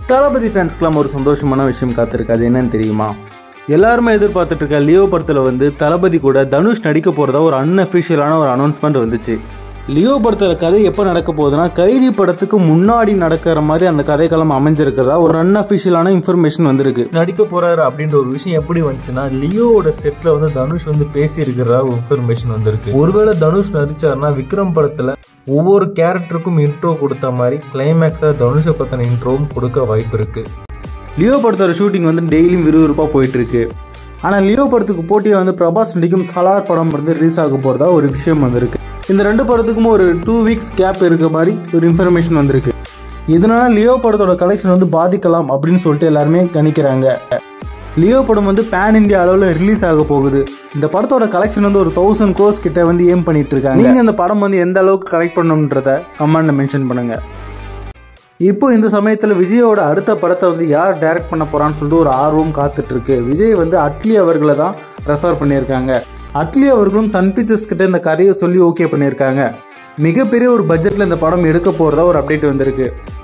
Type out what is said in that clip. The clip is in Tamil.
தளபதி ஃபேன்ஸ்க்கெலாம் ஒரு சந்தோஷமான விஷயம் காத்திருக்கு அது என்னன்னு தெரியுமா எல்லாருமே எதிர்பார்த்துட்டு இருக்க லியோ படத்தில் வந்து தளபதி கூட தனுஷ் நடிக்க போகிறதா ஒரு அன்அஃபிஷியலான ஒரு அனௌன்ஸ்மெண்ட் வந்துச்சு லியோ படத்தோட கதை எப்போ நடக்க போகுதுன்னா கைதி படத்துக்கு முன்னாடி நடக்கிற மாதிரி அந்த கதைக்களம் அமைஞ்சிருக்கிறதா ஒரு அன்அஃபிஷியலான இன்ஃபர்மேஷன் வந்திருக்கு நடிக்க போறாரு அப்படின்ற ஒரு விஷயம் எப்படி வந்துச்சுன்னா லியோவோட செட்ல வந்து தனுஷ் வந்து பேசி இருக்கிறதா ஒரு இன்ஃபர்மேஷன் வந்திருக்கு ஒருவேளை தனுஷ் நடிச்சாருன்னா விக்ரம் படத்துல ஒவ்வொரு கேரக்டருக்கும் இன்ட்ரோ கொடுத்த மாதிரி கிளைமேக்ஸாக தனுஷை பற்றின இன்ட்ரோவும் கொடுக்க வாய்ப்பு இருக்கு லியோ படத்தோட ஷூட்டிங் வந்து டெய்லியும் விறுவிறுப்பாக போயிட்டு இருக்கு ஆனால் லியோ படத்துக்கு போட்டியாக வந்து பிரபாஸ் நடிக்கும் சலார் படம் வந்து ரிலீஸ் ஆக போகிறதா ஒரு விஷயம் வந்திருக்கு இந்த ரெண்டு படத்துக்கும் ஒரு டூ வீக்ஸ் கேப் இருக்க மாதிரி ஒரு இன்ஃபர்மேஷன் வந்திருக்கு இதனால லியோ படத்தோட கலெக்ஷன் வந்து பாதிக்கலாம் அப்படின்னு சொல்லிட்டு எல்லாருமே கணிக்கிறாங்க லியோ படம் வந்து பேன் இந்தியா அளவில் ரிலீஸ் ஆக போகுது இந்த படத்தோட கலெக்ஷன் வந்து ஒரு தௌசண்ட் கோர்ஸ் கிட்ட வந்து ஏம் பண்ணிட்டு இருக்காங்க நீங்கள் இந்த படம் வந்து எந்த அளவுக்கு கலெக்ட் பண்ணணுன்றத கமெண்ட்ல மென்ஷன் பண்ணுங்க இப்போ இந்த சமயத்தில் விஜயோட அடுத்த படத்தை வந்து யார் டைரக்ட் பண்ண போறான்னு சொல்லிட்டு ஒரு ஆர்வம் காத்துட்டு இருக்கு விஜய் வந்து அட்லி அவர்களை தான் ரெஃபர் பண்ணியிருக்காங்க அட்லி அவர்களும் சன் பிக்சர்ஸ் கிட்ட இந்த கதையை சொல்லி ஓகே பண்ணியிருக்காங்க மிகப்பெரிய ஒரு பட்ஜெட்டில் இந்த படம் எடுக்க போகிறதா ஒரு அப்டேட் வந்திருக்கு